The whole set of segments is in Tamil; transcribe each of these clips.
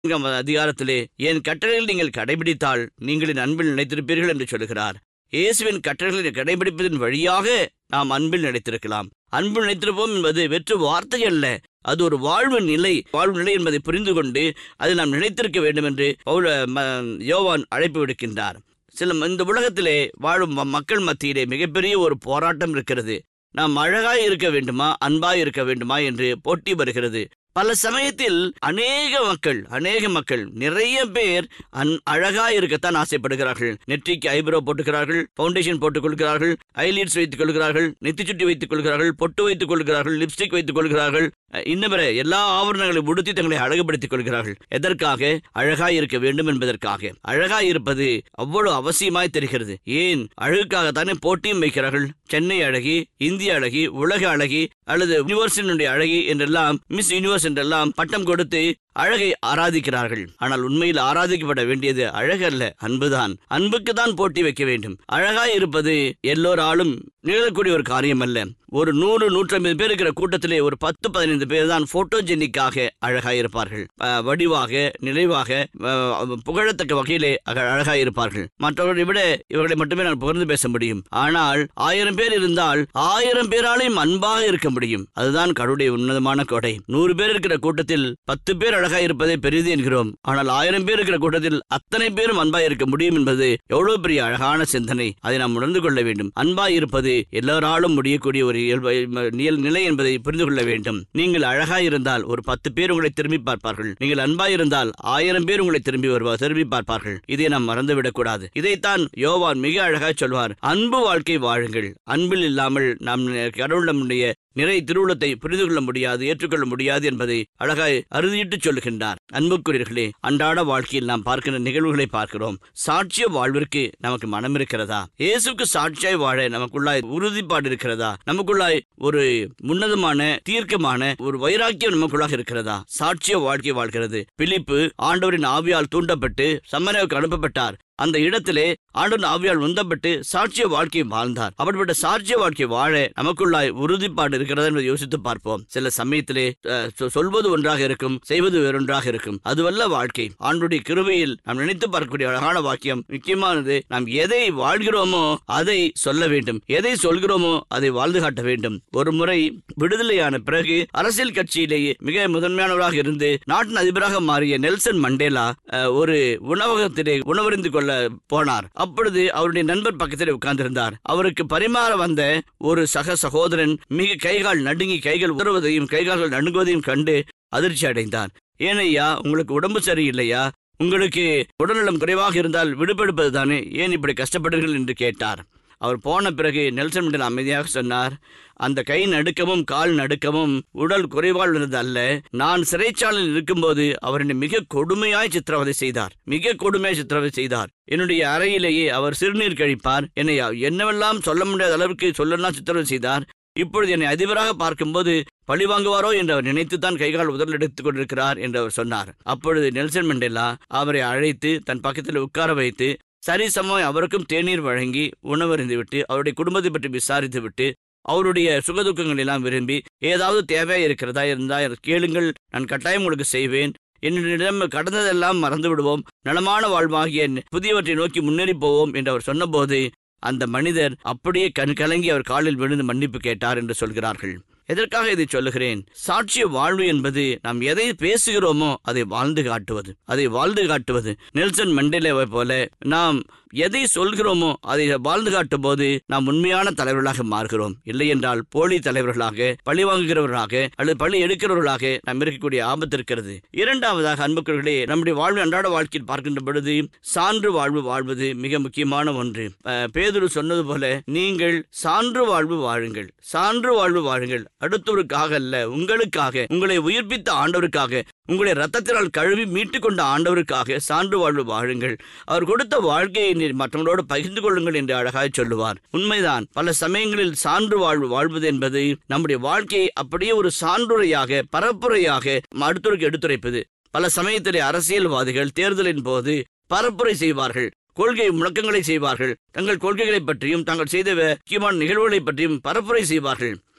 நான்காம் அதிகாரத்திலே என் கட்டளைகள் நீங்கள் கடைபிடித்தால் நீங்கள் என் அன்பில் நிலைத்திருப்பீர்கள் என்று சொல்கிறார் இயேசுவின் கட்டளைகளை கடைபிடிப்பதன் வழியாக நாம் அன்பில் நிலைத்திருக்கலாம் அன்பில் நிலைத்திருப்போம் என்பது வெற்று வார்த்தை அல்ல அது ஒரு வாழ்வு நிலை வாழ்வு நிலை என்பதை புரிந்து கொண்டு அதில் நாம் நிலைத்திருக்க வேண்டும் என்று பவுல ம- யோவான் அழைப்பு விடுக்கின்றார் சில இந்த உலகத்திலே வாழும் ம- மக்கள் மத்தியிலே மிகப்பெரிய ஒரு போராட்டம் இருக்கிறது நாம் அழகாய் இருக்க வேண்டுமா அன்பாய் இருக்க வேண்டுமா என்று போட்டி வருகிறது பல சமயத்தில் அநேக மக்கள் அநேக மக்கள் நிறைய பேர் அன் அழகாய் இருக்கத்தான் ஆசைப்படுகிறார்கள் நெற்றிக்கு ஐப்ரோ போட்டுக்கிறார்கள் ஃபவுண்டேஷன் போட்டுக் கொள்கிறார்கள் ஐலிட்ஸ் வைத்துக் கொள்கிறார்கள் நெத்தி சுட்டி வைத்துக் கொள்கிறார்கள் பொட்டு வைத்துக் கொள்கிறார்கள் லிப்ஸ்டிக் வைத்துக் கொள்கிறார்கள் அஹ், இன்னும் பிற எல்லா ஆவரணங்களையும் உடுத்தி தங்களை அழகுபடுத்திக் கொள்கிறார்கள் எதற்காக அழகாய் இருக்க வேண்டும் என்பதற்காக அழகாய் இருப்பது அவ்வளவு அவசியமாய் தெரிகிறது ஏன் அழகுக்காகத்தானே போட்டியும் வைக்கிறார்கள் சென்னை அழகி இந்திய அழகி உலக அழகி அல்லது யூனிவர்சினுடைய அழகி என்றெல்லாம் மிஸ் யூனிவர்ஸ் என்றெல்லாம் பட்டம் கொடுத்து அழகை ஆராதிக்கிறார்கள் ஆனால் உண்மையில் ஆராதிக்கப்பட வேண்டியது அழகு அல்ல அன்புதான் அன்புக்கு தான் போட்டி வைக்க வேண்டும் அழகாய் இருப்பது எல்லோராலும் நிகழக்கூடிய ஒரு காரியம் அல்ல ஒரு நூறு நூற்றம்பது பேர் இருக்கிற கூட்டத்திலே ஒரு பத்து பதினைந்து பேர் தான் போட்டோஜெனிக்காக அழகாய் இருப்பார்கள் அஹ், வடிவாக நிறைவாக அஹ், புகழத்தக்க வகையிலே அக- அழகாய் இருப்பார்கள் மற்றவர்களை விட இவர்களை மட்டுமே நான் புகழ்ந்து பேச முடியும் ஆனால் ஆயிரம் பேர் இருந்தால் ஆயிரம் பேராலையும் அன்பாக இருக்க முடியும் அதுதான் கடவுளுடைய உன்னதமான கொடை நூறு பேர் இருக்கிற கூட்டத்தில் பத்து பேர் அழகாய் இருப்பதே பெரிது என்கிறோம் ஆனால் ஆயிரம் பேர் இருக்கிற கூட்டத்தில் அத்தனை பேரும் அன்பாய் இருக்க முடியும் என்பது எவ்வளவு பெரிய அழகான சிந்தனை அதை நாம் உணர்ந்து கொள்ள வேண்டும் அன்பாய் இருப்பது எல்லாராலும் முடியக்கூடிய ஒரு இயல்பு- நியல் நிலை என்பதை புரிந்து கொள்ள வேண்டும் நீங்கள் அழகாய் இருந்தால் ஒரு பத்து பேர் உங்களை திரும்பி பார்ப்பார்கள் நீங்கள் அன்பாய் இருந்தால் ஆயிரம் பேர் உங்களை திரும்பி வருவார் திரும்பி பார்ப்பார்கள் இதை நாம் மறந்துவிடக் கூடாது இதைத்தான் யோவான் மிக அழகாய் சொல்வார் அன்பு வாழ்க்கை வாழுங்கள் அன்பில் இல்லாமல் நாம் கடவுள் நம்முடைய நிறை திருவுளத்தை புரிந்து கொள்ள முடியாது ஏற்றுக்கொள்ள முடியாது என்பதை அழகாய் அறுதியிட்டு சொல்லுகின்றார் அன்புக்குரியர்களே அன்றாட வாழ்க்கையில் நாம் பார்க்கிற நிகழ்வுகளை பார்க்கிறோம் சாட்சிய வாழ்விற்கு நமக்கு மனம் இருக்கிறதா இயேசுக்கு சாட்சியாய் வாழ நமக்குள்ளாய் உறுதிப்பாடு இருக்கிறதா நமக்குள்ளாய் ஒரு முன்னதமான தீர்க்கமான ஒரு வைராக்கியம் நமக்குள்ளாக இருக்கிறதா சாட்சிய வாழ்க்கை வாழ்கிறது பிலிப்பு ஆண்டவரின் ஆவியால் தூண்டப்பட்டு சம்மரவுக்கு அனுப்பப்பட்டார் அந்த இடத்திலே ஆண்டவன் ஆவியால் உந்தப்பட்டு சாட்சிய வாழ்க்கை வாழ்ந்தார் அப்படிப்பட்ட சாட்சிய வாழ்க்கை வாழ நமக்குள்ளாய் உறுதிப்பாடு இருக்கிறதா என்பதை யோசித்து பார்ப்போம் சில சமயத்திலே அஹ், சொ- சொல்வது ஒன்றாக இருக்கும் செய்வது வேறொன்றாக இருக்கும் அதுவல்ல வாழ்க்கை ஆண்டுடைய கிருபையில் நாம் நினைத்து பார்க்கக்கூடிய அழகான வாக்கியம் முக்கியமானது நாம் எதை வாழ்கிறோமோ அதை சொல்ல வேண்டும் எதை சொல்கிறோமோ அதை வாழ்ந்து காட்ட வேண்டும் ஒரு முறை விடுதலையான பிறகு அரசியல் கட்சியிலேயே மிக முதன்மையானவராக இருந்து நாட்டின் அதிபராக மாறிய நெல்சன் மண்டேலா அஹ், ஒரு உணவகத்திலே உணவறிந்து கொள்ள போனார் அப்பொழுது அவருடைய நண்பர் பக்கத்திலே உட்கார்ந்திருந்தார் அவருக்கு பரிமாற வந்த ஒரு சக சகோதரன் மிக கைகால் நடுங்கி கைகள் உதறுவதையும் கைகால்கள் நடுங்குவதையும் கண்டு அதிர்ச்சி அடைந்தார் ஏனையா உங்களுக்கு உடம்பு சரியில்லையா உங்களுக்கு உடல்நலம் குறைவாக இருந்தால் விடுபெடுப்பது தானே ஏன் இப்படி கஷ்டப்படுகிறீர்கள் என்று கேட்டார் அவர் போன பிறகு நெல்சன் மண்டேலா அமைதியாக சொன்னார் அந்த கை நடுக்கமும் கால் நடுக்கமும் உடல் குறைவால் இருந்தது அல்ல நான் சிறைச்சாலையில் இருக்கும்போது அவர் என்னை மிக கொடுமையாய் சித்திரவதை செய்தார் மிக கொடுமையாய் சித்திரவதை செய்தார் என்னுடைய அறையிலேயே அவர் சிறுநீர் கழிப்பார் என்னை என்னவெல்லாம் சொல்ல முடியாத அளவுக்கு சொல்லலாம் சித்திரவதை செய்தார் இப்பொழுது என்னை அதிபராக பார்க்கும்போது பழி வாங்குவாரோ என்று அவர் நினைத்துத்தான் கைகால் உதல் எடுத்துக் கொண்டிருக்கிறார் என்று அவர் சொன்னார் அப்பொழுது நெல்சன் மண்டேலா அவரை அழைத்து தன் பக்கத்தில் உட்கார வைத்து சரி சமயம் அவருக்கும் தேநீர் வழங்கி உணவறிந்து விட்டு அவருடைய குடும்பத்தை பற்றி விசாரித்து விட்டு அவருடைய சுகதுக்கங்கள் எல்லாம் விரும்பி ஏதாவது தேவையா இருக்கிறதா இருந்தா கேளுங்கள் நான் கட்டாயம் உங்களுக்கு செய்வேன் என்னிடம் கடந்ததெல்லாம் மறந்து விடுவோம் நலமான வாழ்வாகிய புதியவற்றை நோக்கி முன்னேறி போவோம் என்று அவர் சொன்னபோது அந்த மனிதர் அப்படியே கண் கலங்கி அவர் காலில் விழுந்து மன்னிப்பு கேட்டார் என்று சொல்கிறார்கள் எதற்காக இதை சொல்லுகிறேன் சாட்சிய வாழ்வு என்பது நாம் எதை பேசுகிறோமோ அதை வாழ்ந்து காட்டுவது அதை வாழ்ந்து காட்டுவது நெல்சன் மண்டேலாவை போல நாம் எதை சொல்கிறோமோ அதை வாழ்ந்து காட்டும் போது நாம் உண்மையான தலைவர்களாக மாறுகிறோம் இல்லை என்றால் போலி தலைவர்களாக பழி வாங்குகிறவர்களாக அல்லது பழி எடுக்கிறவர்களாக நாம் இருக்கக்கூடிய ஆபத்து இருக்கிறது இரண்டாவதாக அன்புக்குரியவர்களே நம்முடைய வாழ்வு அன்றாட வாழ்க்கையில் பார்க்கின்ற பொழுது சான்று வாழ்வு வாழ்வது மிக முக்கியமான ஒன்று அஹ், பேதுரு சொன்னது போல நீங்கள் சான்று வாழ்வு வாழுங்கள் சான்று வாழ்வு வாழுங்கள் அடுத்தவருக்காக அல்ல உங்களுக்காக உங்களை உயிர்ப்பித்த ஆண்டவருக்காக உங்களை ரத்தத்தினால் கழுவி மீட்டுக் கொண்ட ஆண்டவருக்காக சான்று வாழ்வு வாழுங்கள் அவர் கொடுத்த வாழ்க்கையை நீர் மற்றவங்களோடு பகிர்ந்து கொள்ளுங்கள் என்று அழகாய் சொல்லுவார் உண்மைதான் பல சமயங்களில் சான்று வாழ்வு வாழ்வது என்பது நம்முடைய வாழ்க்கையை அப்படியே ஒரு சான்றுரையாக பரப்புரையாக அடுத்தவருக்கு எடுத்துரைப்பது பல சமயத்திலே அரசியல்வாதிகள் தேர்தலின் போது பரப்புரை செய்வார்கள் கொள்கை முழக்கங்களை செய்வார்கள் தங்கள் கொள்கைகளை பற்றியும் தாங்கள் செய்த முக்கியமான நிகழ்வுகளை பற்றியும் பரப்புரை செய்வார்கள்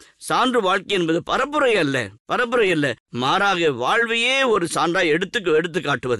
சான்று வாழ்க்கை என்பது பரப்புரை அல்ல பரப்புரை அல்ல மாறாக வாழ்வையே ஒரு சான்றாய் எடுத்து எடுத்து காட்டுவது